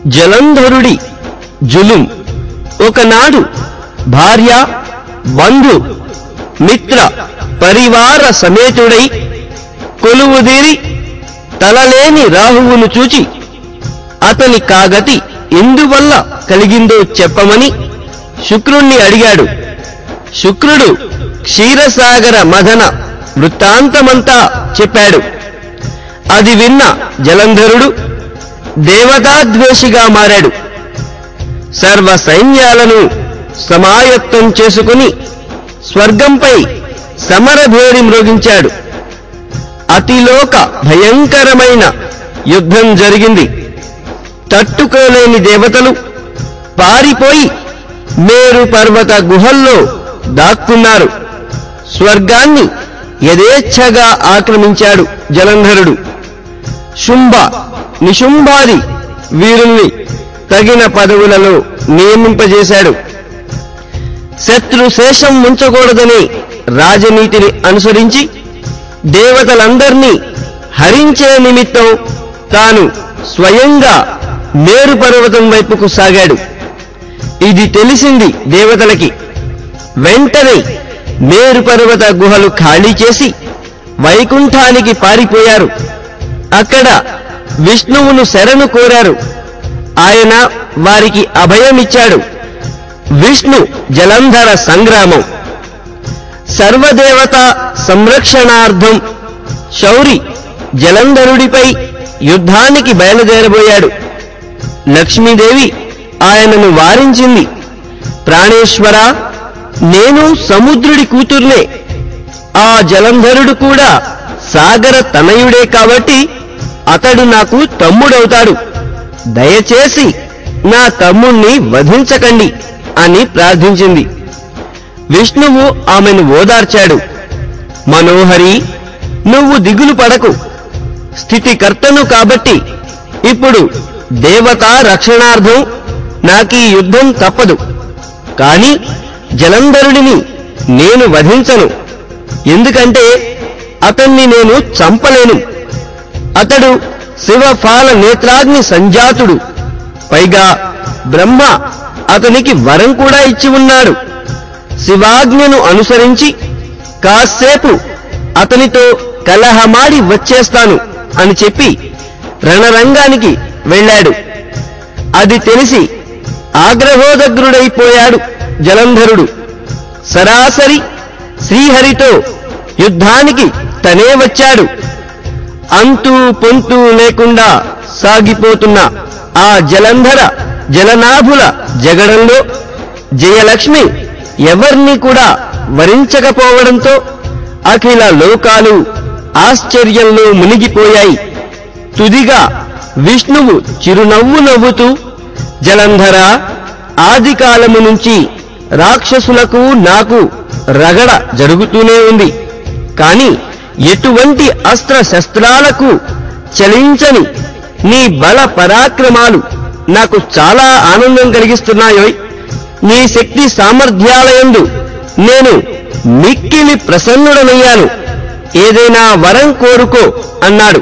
జలంధరుడి జులుం ఒకనాడు భార్య బంధు మిత్ర పరివార సమేతుడై కొలువుదీరి తలలేని రాహువును చూచి అతని కాగతి ఎందువల్ల కలిగిందో చెప్పమని శుక్రుణ్ణి అడిగాడు శుక్రుడు క్షీరసాగర మదన వృత్తాంతమంతా చెప్పాడు అది విన్న జలంధరుడు దేవతాద్వేషిగా మారాడు సర్వ సైన్యాలను సమాయత్తం చేసుకుని స్వర్గంపై సమరభేరి మ్రోగించాడు అతిలోక భయంకరమైన యుద్ధం జరిగింది తట్టుకోలేని దేవతలు పారిపోయి మేరు పర్వత గుహల్లో దాక్కున్నారు స్వర్గాన్ని యథేచ్ఛగా ఆక్రమించాడు జలంధరుడు శుంభ నిశుంభాది వీరుల్ని తగిన పదవులలో నియమింపజేశాడు శత్రు శేషం ఉంచకూడదనే రాజనీతిని అనుసరించి దేవతలందర్నీ హరించే నిమిత్తం తాను స్వయంగా మేరు పర్వతం వైపుకు సాగాడు ఇది తెలిసింది దేవతలకి వెంటనే మేరు పర్వత గుహలు ఖాళీ చేసి వైకుంఠానికి పారిపోయారు అక్కడ విష్ణువును శరణు కోరారు ఆయన వారికి అభయమిచ్చాడు విష్ణు జలంధర సంగ్రామం సర్వదేవత సంరక్షణార్థం శౌరి జలంధరుడిపై యుద్ధానికి బయలుదేరబోయాడు లక్ష్మీదేవి ఆయనను వారించింది ప్రాణేశ్వర నేను సముద్రుడి కూతుర్నే ఆ జలంధరుడు కూడా సాగర తనయుడే కాబట్టి అతడు నాకు తమ్ముడవుతాడు దయచేసి నా తమ్ముణ్ణి వధించకండి అని ప్రార్థించింది విష్ణువు ఆమెను ఓదార్చాడు మనోహరి నువ్వు దిగులు పడకు స్థితికర్తను కాబట్టి ఇప్పుడు దేవతా రక్షణార్థం నాకీ యుద్ధం తప్పదు కాని జలంధరుడిని నేను వధించను ఎందుకంటే అతన్ని నేను చంపలేను అతడు శివఫాల నేత్రాగ్ని సంజాతుడు పైగా బ్రహ్మ అతనికి వరం కూడా ఇచ్చి ఉన్నాడు శివాజ్ఞను అనుసరించి కాసేపు అతనితో కలహమాడి వచ్చేస్తాను అని చెప్పి రణరంగానికి వెళ్ళాడు అది తెలిసి ఆగ్రహోదగ్రుడైపోయాడు జలంధరుడు సరాసరి శ్రీహరితో యుద్ధానికి తనే వచ్చాడు అంతూ పొంతూ లేకుండా సాగిపోతున్న ఆ జలంధర జలనాభుల జగడంలో జయలక్ష్మి ఎవర్ని కూడా వరించకపోవడంతో అఖిల లోకాలు ఆశ్చర్యంలో మునిగిపోయాయి తుదిగా విష్ణువు చిరునవ్వు నవ్వుతూ జలంధర ఆదికాలము నుంచి రాక్షసులకు నాకు రగడ జరుగుతూనే ఉంది కాని ఎటువంటి అస్త్ర శస్త్రాలకు చలించని నీ బల పరాక్రమాలు నాకు చాలా ఆనందం కలిగిస్తున్నాయోయ్ నీ శక్తి సామర్థ్యాలయందు నేను మిక్కిలి ప్రసన్నుడనయ్యాను ఏదైనా వరం కోరుకో అన్నాడు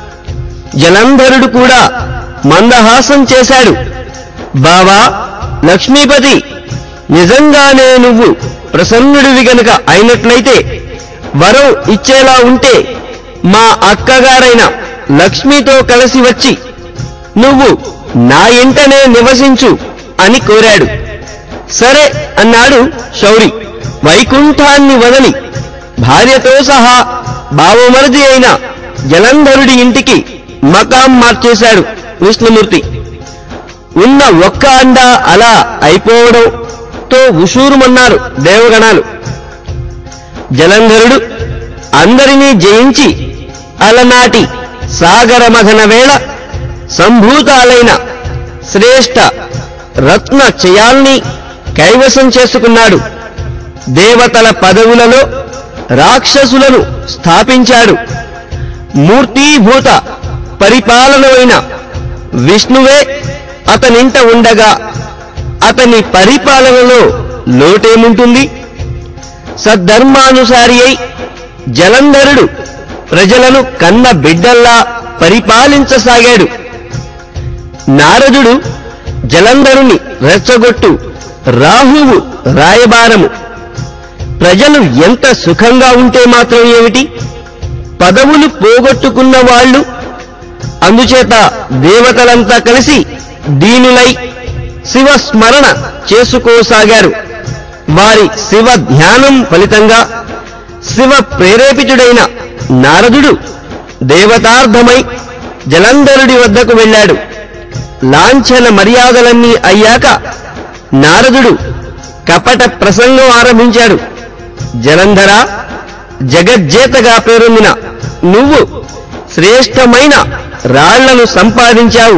జలంధరుడు కూడా మందహాసం చేశాడు బావా లక్ష్మీపతి నిజంగానే నువ్వు ప్రసన్నుడివి గనుక అయినట్లయితే వరం ఇచ్చేలా ఉంటే మా అక్కగారైన లక్ష్మితో కలిసి వచ్చి నువ్వు నా ఇంటనే నివసించు అని కోరాడు సరే అన్నాడు శౌరి వైకుంఠాన్ని వదలి భార్యతో సహా బావమరిది అయిన జలంధరుడి ఇంటికి మకాం మార్చేశాడు విష్ణుమూర్తి ఉన్న ఒక్క అండ అలా అయిపోవడంతో ఉషూరుమన్నారు దేవగణాలు జలంధరుడు అందరినీ జయించి అలనాటి సాగరమథన వేళ సంభూతాలైన శ్రేష్ఠ రత్న చయాల్ని కైవసం చేసుకున్నాడు దేవతల పదవులలో రాక్షసులను స్థాపించాడు మూర్తీభూత పరిపాలనమైన విష్ణువే అతనింట ఉండగా అతని పరిపాలనలో లోటేముంటుంది సద్ధర్మానుసారి అయి జలంధరుడు ప్రజలను కన్న బిడ్డల్లా పరిపాలించసాగాడు నారదుడు జలంధరుని రెచ్చగొట్టు రాహువు రాయబారము ప్రజలు ఎంత సుఖంగా ఉంటే మాత్రం ఏమిటి పదవులు పోగొట్టుకున్న వాళ్ళు అందుచేత దేవతలంతా కలిసి దీనులై శివ స్మరణ చేసుకోసాగారు వారి శివ ధ్యానం ఫలితంగా శివ ప్రేరేపితుడైన నారదుడు దేవతార్థమై జలంధరుడి వద్దకు వెళ్ళాడు లాంఛన మర్యాదలన్నీ అయ్యాక నారదుడు కపట ప్రసంగం ఆరంభించాడు జలంధర జగజ్జేతగా పేరొందిన నువ్వు శ్రేష్టమైన రాళ్లను సంపాదించావు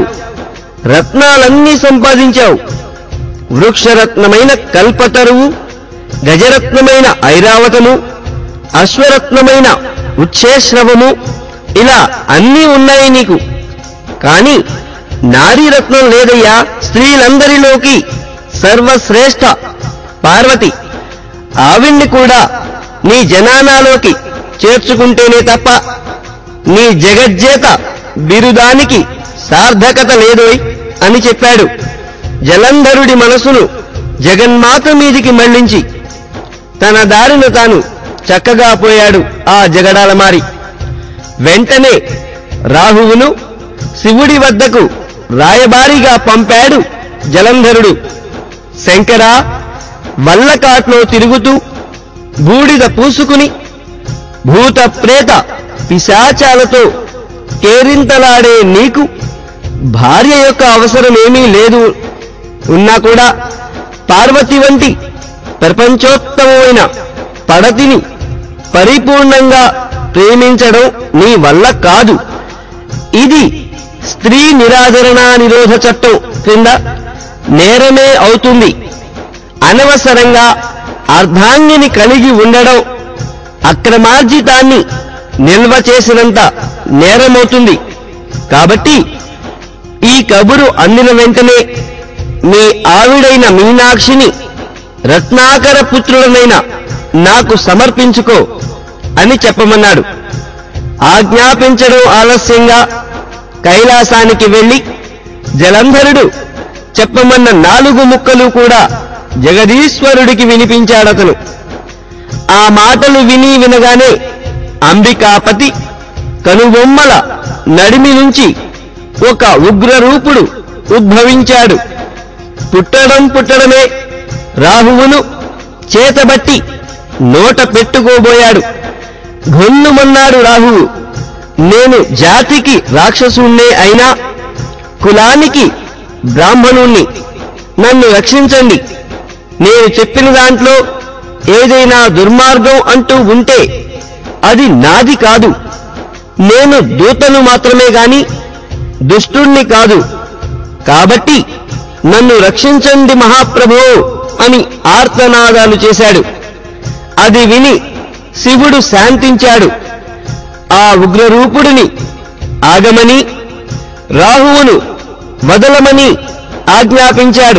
రత్నాలన్నీ సంపాదించావు వృక్షరత్నమైన కల్పతరువు గజరత్నమైన ఐరావతము అశ్వరత్నమైన ఉచ్ఛేశ్రవము ఇలా అన్నీ ఉన్నాయి నీకు కాని నారీరత్నం లేదయ్యా స్త్రీలందరిలోకి సర్వశ్రేష్ఠ పార్వతి ఆవిణ్ణి కూడా నీ జనానాలోకి చేర్చుకుంటేనే తప్ప నీ జగజ్జేత బిరుదానికి సార్థకత లేదోయ్ అని చెప్పాడు జలంధరుడి మనసును జగన్మాత మీదికి మళ్లించి తన దారిన తాను చక్కగా పోయాడు ఆ జగడాలమారి వెంటనే రాహువును శివుడి వద్దకు రాయబారిగా పంపాడు జలంధరుడు శంకరా వల్లకాట్లో తిరుగుతూ బూడిద పూసుకుని భూత ప్రేత పిశాచాలతో కేరింతలాడే నీకు భార్య యొక్క అవసరమేమీ లేదు ఉన్నా కూడా పార్వతి వంటి ప్రపంచోత్తమమైన పడతిని పరిపూర్ణంగా ప్రేమించడం నీ వల్ల కాదు ఇది స్త్రీ నిరాదరణ నిరోధ చట్టం క్రింద నేరమే అవుతుంది అనవసరంగా అర్ధాంగిని కలిగి ఉండడం అక్రమార్జితాన్ని నిల్వ చేసినంత నేరమవుతుంది కాబట్టి ఈ కబురు అందిన వెంటనే మీ ఆవిడైన మీనాక్షిని రత్నాకర పుత్రుడనైన నాకు సమర్పించుకో అని చెప్పమన్నాడు ఆజ్ఞాపించడం ఆలస్యంగా కైలాసానికి వెళ్లి జలంధరుడు చెప్పమన్న నాలుగు ముక్కలు కూడా జగదీశ్వరుడికి వినిపించాడతను ఆ మాటలు విని వినగానే అంబికాపతి కనుబొమ్మల నడిమి నుంచి ఒక ఉగ్రరూపుడు ఉద్భవించాడు పుట్టడం పుట్టడమే రాహువును చేతబట్టి నోట పెట్టుకోబోయాడు గొన్నుమన్నాడు రాహువు నేను జాతికి రాక్షసుణ్ణే అయినా కులానికి బ్రాహ్మణుణ్ణి నన్ను రక్షించండి నేను చెప్పిన దాంట్లో ఏదైనా దుర్మార్గం అంటూ ఉంటే అది నాది కాదు నేను దూతను మాత్రమే గాని దుష్టుణ్ణి కాదు కాబట్టి నన్ను రక్షించండి మహాప్రభో అని ఆర్తనాదాలు చేశాడు అది విని శివుడు శాంతించాడు ఆ ఉగ్రరూపుడిని ఆగమని రాహువును వదలమని ఆజ్ఞాపించాడు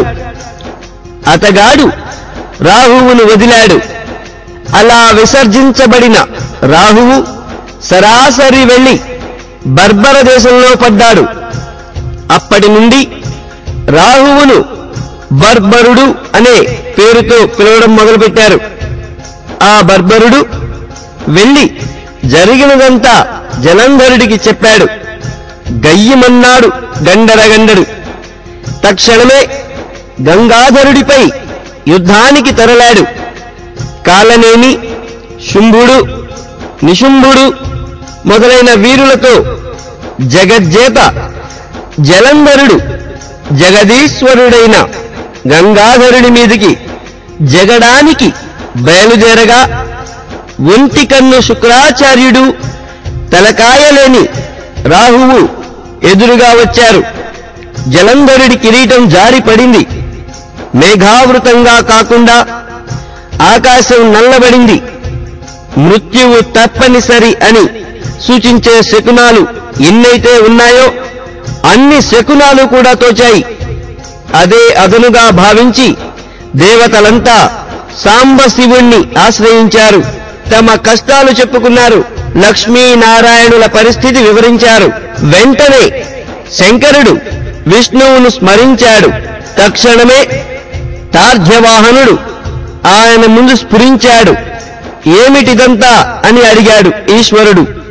అతగాడు రాహువును వదిలాడు అలా విసర్జించబడిన రాహువు సరాసరి వెళ్లి బర్బర దేశంలో పడ్డాడు అప్పటి నుండి రాహువును బర్బరుడు అనే పేరుతో పిలవడం మొదలుపెట్టారు ఆ బర్బరుడు వెళ్లి జరిగినదంతా జలంధరుడికి చెప్పాడు గయ్యమన్నాడు గండరగండడు తక్షణమే గంగాధరుడిపై యుద్ధానికి తరలాడు కాలనేని శుంభుడు నిశుంభుడు మొదలైన వీరులతో జగజ్జేత జలంధరుడు జగదీశ్వరుడైన గంగాధరుడి మీదికి జగడానికి బయలుదేరగా ఒంటి కన్ను శుక్రాచార్యుడు తలకాయలేని రాహువు ఎదురుగా వచ్చారు జలంధరుడి కిరీటం జారి పడింది మేఘావృతంగా కాకుండా ఆకాశం నల్లబడింది మృత్యువు తప్పనిసరి అని సూచించే శకునాలు ఎన్నైతే ఉన్నాయో అన్ని శకునాలు కూడా తోచాయి అదే అదనుగా భావించి దేవతలంతా సాంబ శివుణ్ణి ఆశ్రయించారు తమ కష్టాలు చెప్పుకున్నారు లక్ష్మీనారాయణుల పరిస్థితి వివరించారు వెంటనే శంకరుడు విష్ణువును స్మరించాడు తక్షణమే తార్ధ్యవాహనుడు ఆయన ముందు స్ఫురించాడు ఏమిటిదంతా అని అడిగాడు ఈశ్వరుడు